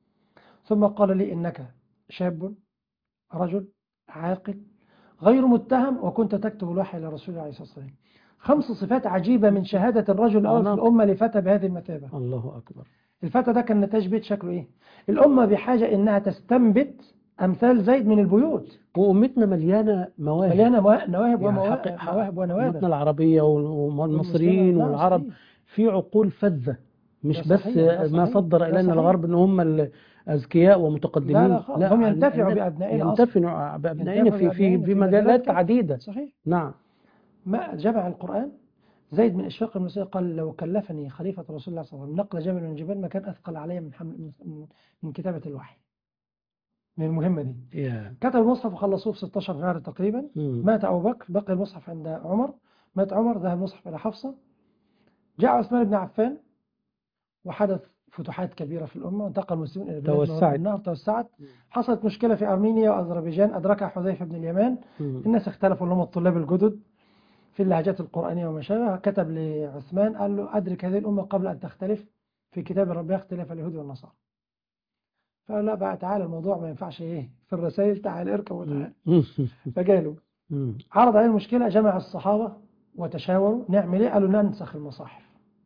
ثم قال لي إنك شاب رجل عاقل غير متهم وكنت تكتب الوحي لرسول الله عليه الصلاة والسلام خمس صفات عجيبة من شهادة الرجل الأول في نعم. الأمة لفتى بهذه المثابة الله أكبر الفتى ده كان نتاج بيت شكله إيه الأمة بحاجة إنها تستنبت أمثال زيد من البيوت وأمتنا مليانة مواهب مليانة موا- نواهب يعني ومواهب حق- حق- مواهب أمتنا ونوادر العربية والمصريين والمسلمين. والعرب نعم، في عقول فذة مش ده بس صحيح، ده ما صحيح، صدر ده إلينا صحيح. الغرب إن هم الأذكياء ومتقدمين لا لا خالص هم ينتفعوا إن- بأبنائنا أصلا ينتفعوا بأبنائنا ينتفعوا في في بأبنائنا في في مجالات مجالات عديدة صحيح نعم ما جمع القرآن زيد من إشفاق المسيح قال لو كلفني خليفة رسول الله صلى الله عليه وسلم نقل جبل من الجبال ما كان أثقل علي من حمل من, من كتابة الوحي من المهمة دي يا كتب المصحف وخلصوه في 16 شهر تقريبا مم. مات أبو بكر بقي المصحف عند عمر مات عمر ذهب المصحف إلى حفصة جاء عثمان بن عفان وحدث فتوحات كبيرة في الأمة وانتقل المسلمون إلى بلاد توسعت. النهر توسعت مم. حصلت مشكلة في أرمينيا وأذربيجان أدركها حذيفة بن اليمان مم. الناس اختلفوا اللي هم الطلاب الجدد في اللهجات القرآنية وما شابه كتب لعثمان قال له أدرك هذه الأمة قبل أن تختلف في كتاب ربها اختلاف اليهود والنصارى فقال لا بقى تعالى الموضوع ما ينفعش ايه في الرسائل تعال اركب وتعال مم. فجاله مم. عرض عليه المشكلة جمع الصحابة وتشاوروا نعمل ايه قالوا ننسخ المصاحف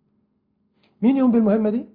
مين يقوم بالمهمة دي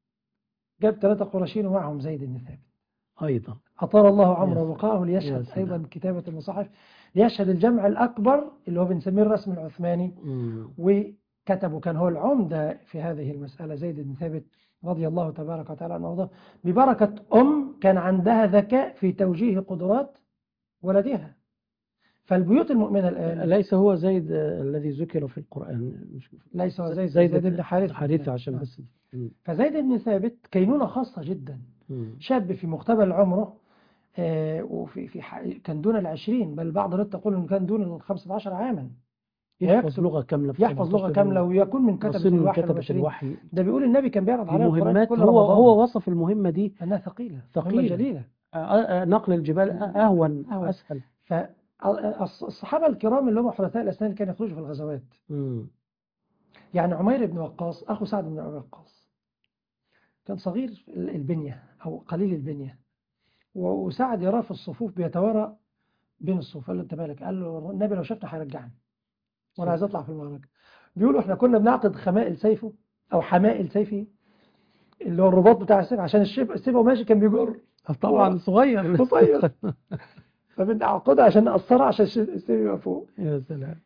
جاب ثلاثة قرشين ومعهم زيد بن ثابت أيضا أطال الله عمره يا وبقاءه يا ليشهد سلام. أيضا كتابة المصاحف ليشهد الجمع الأكبر اللي هو بنسميه الرسم العثماني مم. وكتبه كان هو العمدة في هذه المسألة زيد بن ثابت رضي الله تبارك وتعالى عنه وارضاه ببركة أم كان عندها ذكاء في توجيه قدرات ولدها فالبيوت المؤمنة الآن ليس هو زيد آه، الذي ذكر في القرآن مش ليس هو زيد زيد بن حارثة حارثة عشان نعم. بس مم. فزيد بن ثابت كينونة خاصة جدا مم. شاب في مقتبل عمره آه، وفي في ح- كان دون العشرين بل بعض الروايات تقول انه كان دون الخمسة عشر عاما يحفظ ويكتب- لغة كاملة في يحفظ لغة 17 كاملة يوم. ويكون من كتبة وصل من الوحي كتبة المبشرين الوحي ده بيقول النبي كان بيعرض دي عليه القرآن مهمات كل هو رمضان هو وصف المهمة دي أنها ثقيلة ثقيلة. مهمة جليلة آه، آه، نقل الجبال أهون أهون. أسهل فالصحابة الكرام اللي هم حدثاء الأسنان كانوا يخرجوا في الغزوات مم. يعني عمير بن وقاص أخو سعد بن أبي وقاص كان صغير البنية أو قليل البنية و- وسعد يراه في الصفوف بيتوارى بين الصفوف قال له أنت مالك قال له النبي لو شفته هيرجعني وأنا عايز أطلع في المعركة بيقولوا إحنا كنا بنعقد خمائل سيفه أو حمائل سيفه اللي هو الرباط بتاع السيف عشان الشيف السيف وهو ماشي كان بيجر طبعا صغير قصير فبنعقدها عشان نقصرها عشان الشيف- السيف يبقى فوق يا سلام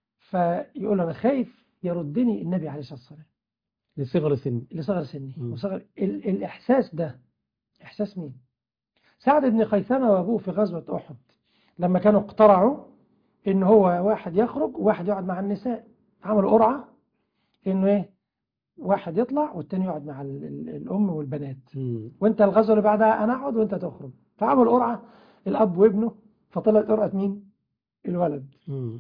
فيقول أنا خايف يردني النبي عليه الصلاة والسلام لصغر سن لصغر سني مم. وصغر ال الإحساس ده إحساس مين؟ سعد بن خيثمة وأبوه في غزوة أحد لما كانوا اقترعوا إن هو واحد يخرج وواحد يقعد مع النساء عملوا قرعة إنه إيه؟ واحد يطلع والتاني يقعد مع ال ال الأم والبنات مم. وأنت الغزوة اللي بعدها أنا أقعد وأنت تخرج فعملوا قرعة الأب وابنه فطلعت قرعة مين؟ الولد مم.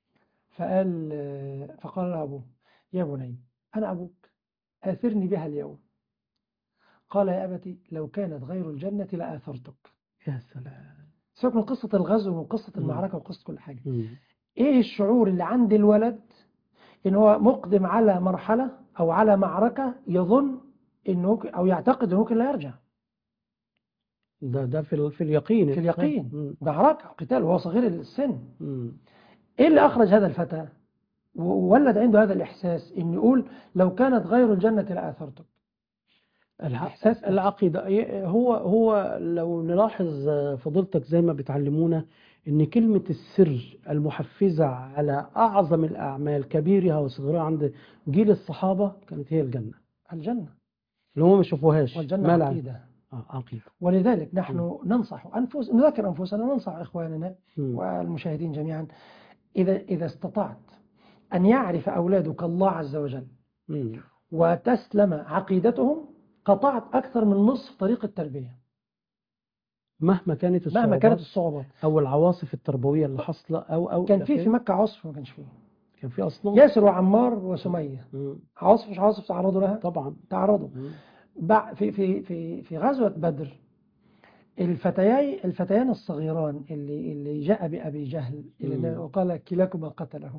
فقال فقال له أبوه يا بني أنا أبوك آثرني بها اليوم قال يا أبتي لو كانت غير الجنة لآثرتك يا سلام سيبك من قصة الغزو ومن قصة مم. المعركة وقصة كل حاجة مم. إيه الشعور اللي عند الولد إن هو مقدم على مرحلة أو على معركة يظن إنه ممكن- أو يعتقد إنه ممكن لا يرجع ده ده في ال- في اليقين في اليقين مم. معركة قتال وهو صغير السن مم. إيه اللي أخرج هذا الفتى وولد عنده هذا الإحساس إن يقول لو كانت غير الجنة لآثرتك الع- إحساس نفسي. العقيدة ي- هو هو لو نلاحظ آه، فضيلتك زي ما بتعلمونا إن كلمة السر المحفزة على أعظم الأعمال كبيرها وصغيرها عند جيل الصحابة كانت هي الجنة الجنة اللي هم ما شافوهاش والجنة ما لا- عقيدة آه، عقيدة ولذلك نحن ننصح أنفس نذكر أنفسنا وننصح إخواننا مم. والمشاهدين جميعا إذا إذا استطعت أن يعرف أولادك الله عز وجل مم. وتسلم عقيدتهم قطعت أكثر من نصف طريق التربية مهما كانت مهما الصعوبات كانت الصعوبات أو العواصف التربوية اللي حاصلة أو أو كان في في مكة عاصف ما كانش فيه كان في أصلا ياسر وعمار وسمية مم. عواصف مش عواصف تعرضوا لها طبعا تعرضوا مم. بع- في في في في غزوة بدر الفتياي الفتيان الصغيران اللي اللي جاء بأبي جهل إلى مم. النبي وقال كلاكما قتله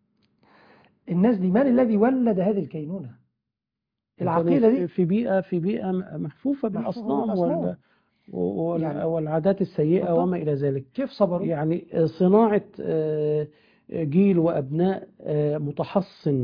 الناس دي من الذي ولد هذه الكينونة العقيدة كانوا دي في بيئة في بيئة محفوفة محفوفة بالأصنام بالأصنام. وال وال- يعني- والعادات السيئة بالضبط. وما إلى ذلك كيف صبروا يعني صناعة آه، جيل وأبناء آه، متحصن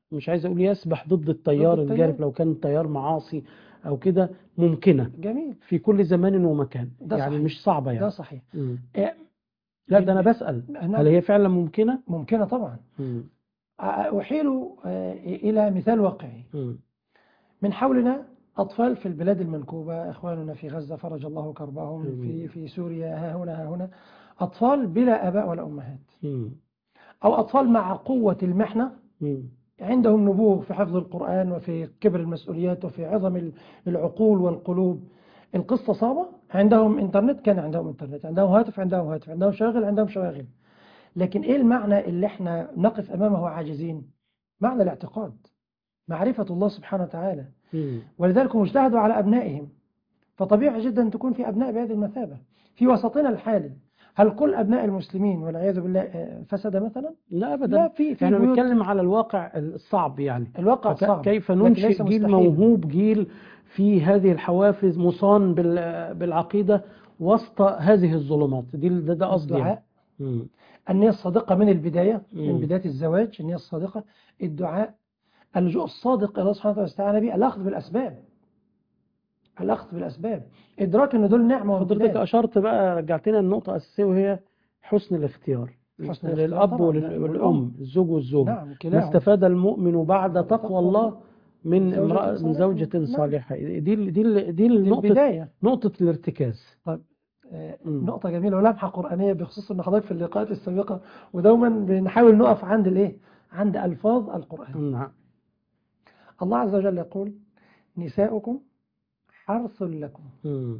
مش عايز اقول يسبح ضد التيار ضد التيار. الجارف لو كان تيار معاصي او كده ممكنه جميل في كل زمان ومكان ده يعني صحيح. مش صعبه ده يعني صحيح مم. إيه، لا ده انا بسأل نعم. هل هي فعلا ممكنه ممكنة طبعا مم. أحيل آه، إلى مثال واقعي مم. من حولنا أطفال في البلاد المنكوبة إخواننا في غزة فرج الله كربهم في آمين. في سوريا ها هنا ها هنا أطفال بلا آباء ولا أمهات مم. أو أطفال مع قوة المحنة مم. عندهم نبوغ في حفظ القرآن وفي كبر المسؤوليات وفي عظم العقول والقلوب القصة صعبة عندهم إنترنت كان عندهم إنترنت عندهم هاتف عندهم هاتف عندهم شواغل عندهم شواغل لكن إيه المعنى اللي إحنا نقف أمامه عاجزين معنى الاعتقاد معرفة الله سبحانه وتعالى مم. ولذلك هم اجتهدوا على أبنائهم فطبيعي جدا تكون في أبناء بهذه المثابة في وسطنا الحالي هل كل أبناء المسلمين والعياذ بالله آه، فسد مثلا؟ لا لا ابدا في في احنا بيوت بنتكلم على الواقع الصعب يعني الواقع فك- صعب كيف لكن ننشئ ليس جيل مستحيل. موهوب جيل في هذه الحوافز مصان بال- بالعقيدة وسط هذه الظلمات دي ده, ده قصدي يعني. الدعاء مم. النية الصادقة من البداية من مم. بداية الزواج النية الصادقة الدعاء اللجوء الصادق إلى الله سبحانه وتعالى والاستعانة به الأخذ بالأسباب الأخذ بالأسباب إدراك إن دول نعمة حضرتك وامتنان أشرت بقى رجعتنا لنقطة أساسية وهي حسن الاختيار حسن الاختيار للأب طبعاً، ولل- نعم، والأم الزوج والزوجة نعم ما كلاهما استفاد المؤمن بعد تقوى الله من زوجة امرأة من صالحة. زوجة نعم. صالحة دي ال- دي ال- دي دي النقطة البداية نقطة الارتكاز آه، مم. نقطة جميلة ولمحة قرآنية بخصوص إن حضرتك في اللقاءات السابقة ودوما بنحاول نقف عند الإيه؟ عند ألفاظ القرآن نعم الله عز وجل يقول نساؤكم حرث لكم مم.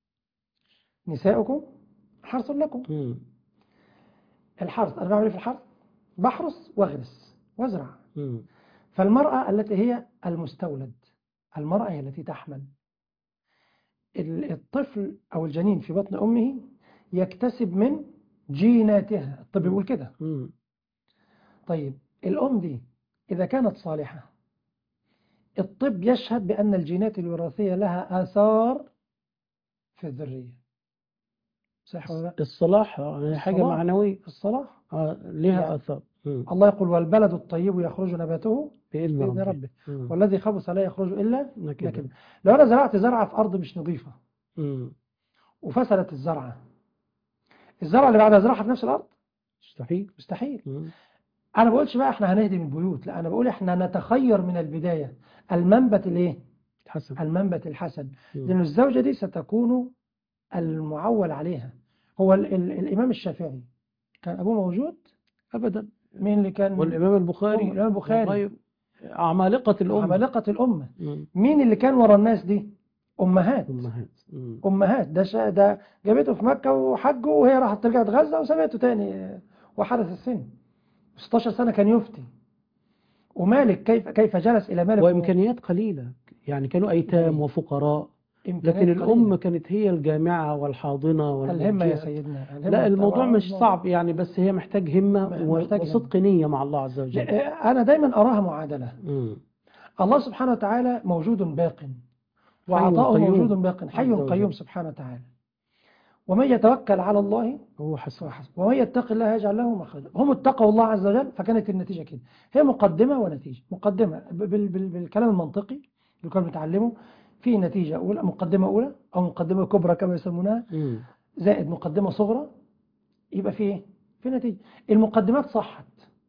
نساؤكم حرث لكم مم. الحرث أنا بعمل إيه في الحرث؟ بحرث وأغرس وأزرع مم. فالمرأة التي هي المستولد المرأة هي التي تحمل ال- الطفل أو الجنين في بطن أمه يكتسب من جيناتها الطب بيقول كده مم. طيب الأم دي إذا كانت صالحة الطب يشهد بأن الجينات الوراثية لها آثار في الذرية صح ولا لا؟ الصلاح يعني حاجة الصلاح. معنوية الصلاح آه، ليها يعني- آثار مم. الله يقول والبلد الطيب يخرج نباته بإذن بإذن ربي ربه مم. والذي خبث لا يخرج إلا نكدة. نكدا لو أنا زرعت زرعة في أرض مش نظيفة مم. وفسدت الزرعة الزرعة اللي بعدها زرعها في نفس الأرض مستحيل مستحيل مم. أنا ما بقولش بقى إحنا هنهدم البيوت لا أنا بقول إحنا نتخير من البداية المنبت الإيه؟ حسن المنبت الحسن مم. لأن الزوجة دي ستكون المعول عليها هو ال ال الإمام الشافعي كان أبوه موجود أبدا مين اللي كان والإمام البخاري الإمام البخاري وغيره. عمالقة الأمة عمالقة الأمة مم. مين اللي كان ورا الناس دي أمهات أمهات مم. أمهات ده شا ده جابته في مكة وحجه وهي راحت رجعت غزة وسابته تاني وحدث السن 16 سنة كان يفتي ومالك كيف كيف جلس إلى مالك وإمكانيات قليلة يعني كانوا أيتام وفقراء إمكانيات لكن الأم قليلة. كانت هي الجامعة والحاضنة الهمة يا والمرجية. سيدنا الهمة لا الموضوع طبعاً مش الموضوع- صعب يعني بس هي محتاج همة و- محتاج همة. وصدق نية مع الله عز وجل لا، أنا دايما أراها معادلة مم. الله سبحانه وتعالى موجود باق وعطاؤه قيوم. موجود باق حي عز وجل. قيوم سبحانه وتعالى ومن يتوكل على الله هو حسن فهو حسبه ومن يتق الله يجعل له مخرجا هم اتقوا الله عز وجل فكانت النتيجة كده هي مقدمة ونتيجة مقدمة ب- بال بال بالكلام المنطقي اللي كنا بنتعلمه في نتيجة أولى مقدمة أولى أو مقدمة كبرى كما يسمونها مم. زائد مقدمة صغرى يبقى في إيه؟ في نتيجة المقدمات صحت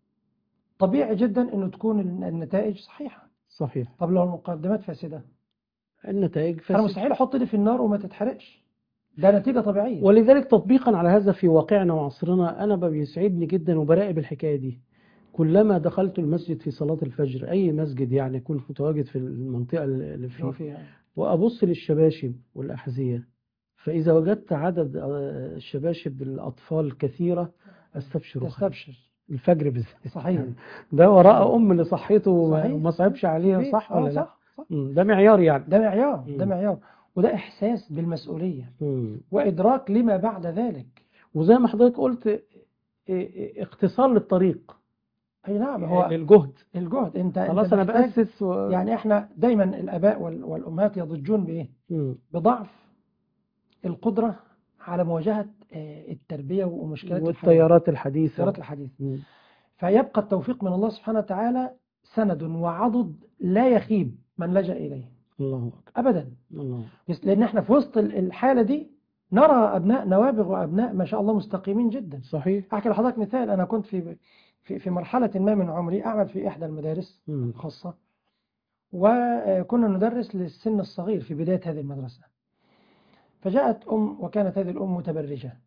طبيعي جدا أنه تكون النتائج صحيحة صحيح طب لو المقدمات فاسدة النتائج أنا فاسدة مستحيل أحط إيدي في النار وما تتحرقش ده نتيجة طبيعية ولذلك تطبيقا على هذا في واقعنا وعصرنا أنا بيسعدني جدا وبراقب الحكاية دي كلما دخلت المسجد في صلاة الفجر أي مسجد يعني يكون متواجد في المنطقة اللي هو فيه فيها وأبص للشباشب والأحذية فإذا وجدت عدد آه، الشباشب الأطفال كثيرة أستبشر خير. تستبشر الفجر بالذات صحيح ده وراء أم اللي صحيته وما صحيح. وما صعبش عليها صحيح. صح آه، ولا لا؟ صح صح مم، ده معيار يعني ده معيار ده مم. معيار وده إحساس بالمسؤولية مم. وإدراك لما بعد ذلك وزي ما حضرتك قلت إيه، إيه، اختصار للطريق أي نعم هو للجهد الجهد أنت أنت خلاص أنا محتاج- بأسس و... يعني إحنا دايما الآباء وال- والأمهات يضجون بإيه؟ مم. بضعف القدرة على مواجهة آه، التربية ومشكلات الحياة والتيارات الحديثة التيارات الحديثة مم. فيبقى التوفيق من الله سبحانه وتعالى سند وعضد لا يخيب من لجأ إليه الله أكبر أبدا الله بس لأن احنا في وسط ال- الحالة دي نرى أبناء نوابغ وأبناء ما شاء الله مستقيمين جدا صحيح أحكي لحضرتك مثال أنا كنت في في في مرحلة ما من عمري أعمل في إحدى المدارس مم. خاصة وكنا ندرس للسن الصغير في بداية هذه المدرسة فجاءت أم وكانت هذه الأم متبرجة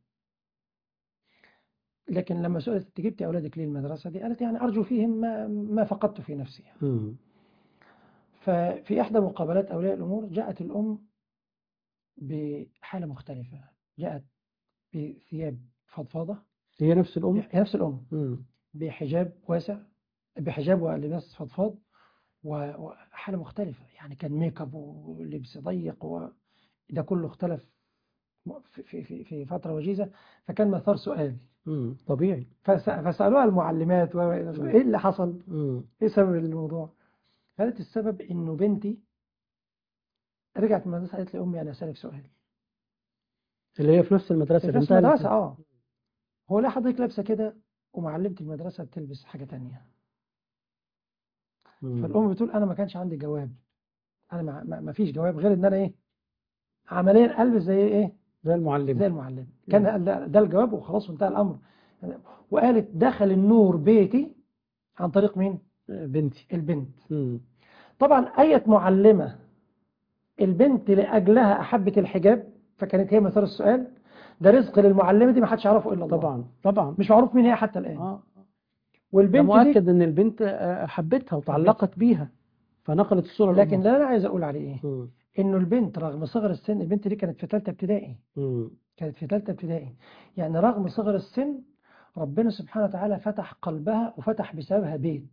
لكن لما سئلت "أنت جبتي أولادك ليه المدرسة دي قالت يعني أرجو فيهم ما, ما فقدت في نفسي مم. ففي إحدى مقابلات أولياء الأمور جاءت الأم بحالة مختلفة جاءت بثياب فضفاضة هي نفس الأم هي نفس الأم مم. بحجاب واسع بحجاب ولباس فضفاض و- وحالة مختلفة يعني كان ميك اب ولبس ضيق وده كله اختلف في, في, في, في فترة وجيزة فكان مثار سؤال مم. طبيعي فس- فسألوها المعلمات و- ايه اللي حصل؟ مم. ايه سبب الموضوع؟ قالت السبب انه بنتي رجعت من المدرسة قالت لي امي انا اسالك سؤال اللي هي في نفس المدرسة في نفس بنتها اللي- المدرسة اه هو ليه حضرتك لابسة كده ومعلمة المدرسة بتلبس حاجة تانية مم. فالأم بتقول أنا ما كانش عندي جواب أنا ما, ما ما فيش جواب غير إن أنا إيه عمليا ألبس زي إيه زي زي المعلمة المعلم كان ده, ده الجواب وخلاص وانتهى الأمر وقالت دخل النور بيتي عن طريق مين بنتي البنت مم. طبعا أية معلمة البنت لأجلها أحبت الحجاب فكانت هي مثار السؤال ده رزق للمعلمة دي ما حدش يعرفه إلا الله طبعا طبعا مش معروف مين هي حتى الآن اه ده والبنت دي مؤكد ان البنت آه، حبتها وتعلقت بيها فنقلت الصورة لكن للأم. اللي أنا عايز أقول عليه إيه مم. إنه البنت رغم صغر السن البنت دي كانت في ثالثة ابتدائي مم. كانت في ثالثة ابتدائي يعني رغم صغر السن ربنا سبحانه وتعالى فتح قلبها وفتح بسببها بيت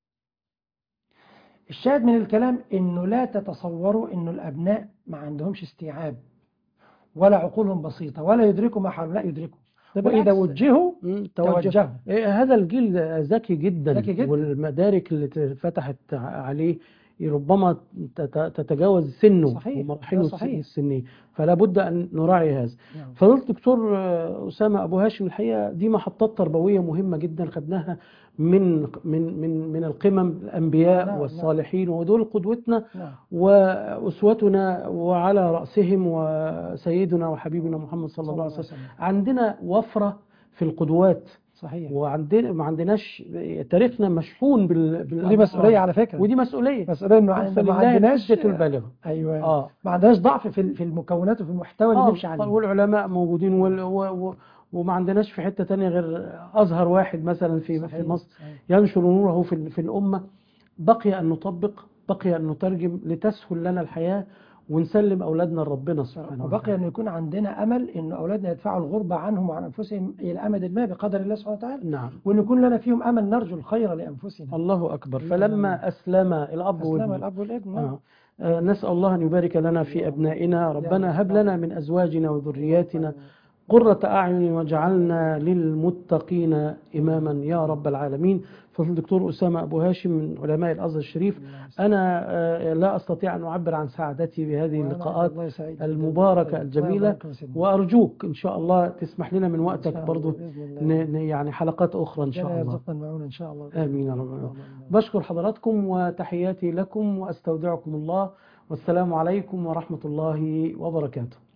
الشاهد من الكلام انه لا تتصوروا انه الابناء ما عندهمش استيعاب ولا عقولهم بسيطة ولا يدركوا ما حولهم لا يدركوا ده وإذا بالعكس. وجهوا مم. توجه توجهوا إيه، هذا الجيل ذكي جدا ذكي جدا. والمدارك اللي فتحت عليه ربما تت- تتجاوز سنه صحيح، ومراحله ده صحيح. السنية فلا بد أن نراعي هذا نعم. فضيلة الدكتور آه، أسامة أبو هاشم الحقيقة دي محطات تربوية مهمة جدا خدناها من من من من القمم الأنبياء نعم، والصالحين ودول قدوتنا نعم وأسوتنا وعلى رأسهم وسيدنا وحبيبنا محمد صلى الله عليه وسلم عندنا وفرة في القدوات صحيح وعندنا ما عندناش تاريخنا مشحون بال بال- ودي مسؤولية على فكرة ودي مسؤولية مسؤولية انه عند- ما فلله عندناش الحجة البالغة ايوه اه ما عندناش ضعف في ال- في المكونات وفي المحتوى اللي آه، نمشي عليه والعلماء موجودين وال و و وما عندناش في حتة تانية غير أزهر واحد مثلا في في صحيح، مصر صحيح. ينشر نوره في ال- في الأمة بقي أن نطبق بقي أن نترجم لتسهل لنا الحياة ونسلم أولادنا لربنا سبحانه وبقي وتعالى أن يكون عندنا أمل أن أولادنا يدفعوا الغربة عنهم وعن أنفسهم إلى أمد ما بقدر الله سبحانه وتعالى نعم وأن يكون لنا فيهم أمل نرجو الخير لأنفسنا الله أكبر نعم. فلما أسلم الأب أسلم والابن الأب والابن نعم. آه. آه، نسأل الله أن يبارك لنا في أبنائنا ربنا هب لنا من أزواجنا وذرياتنا قرة أعين واجعلنا للمتقين إماما يا رب العالمين فضل الدكتور أسامة أبو هاشم من علماء الأزهر الشريف أنا آه، لا أستطيع أن أعبر عن سعادتي بهذه وأنا اللقاءات والله سعيد جداً. المباركة الله الجميلة يبارك فيكم سيدنا. وأرجوك إن شاء الله تسمح لنا من إن وقتك شاء الله برضو بإذن الله. ن- ن- يعني حلقات أخرى إن شاء ربنا الله يرزقنا المعون إن شاء الله آمين يا رب العالمين. اللهم آمين. بشكر حضراتكم وتحياتي لكم وأستودعكم الله والسلام عليكم ورحمة الله وبركاته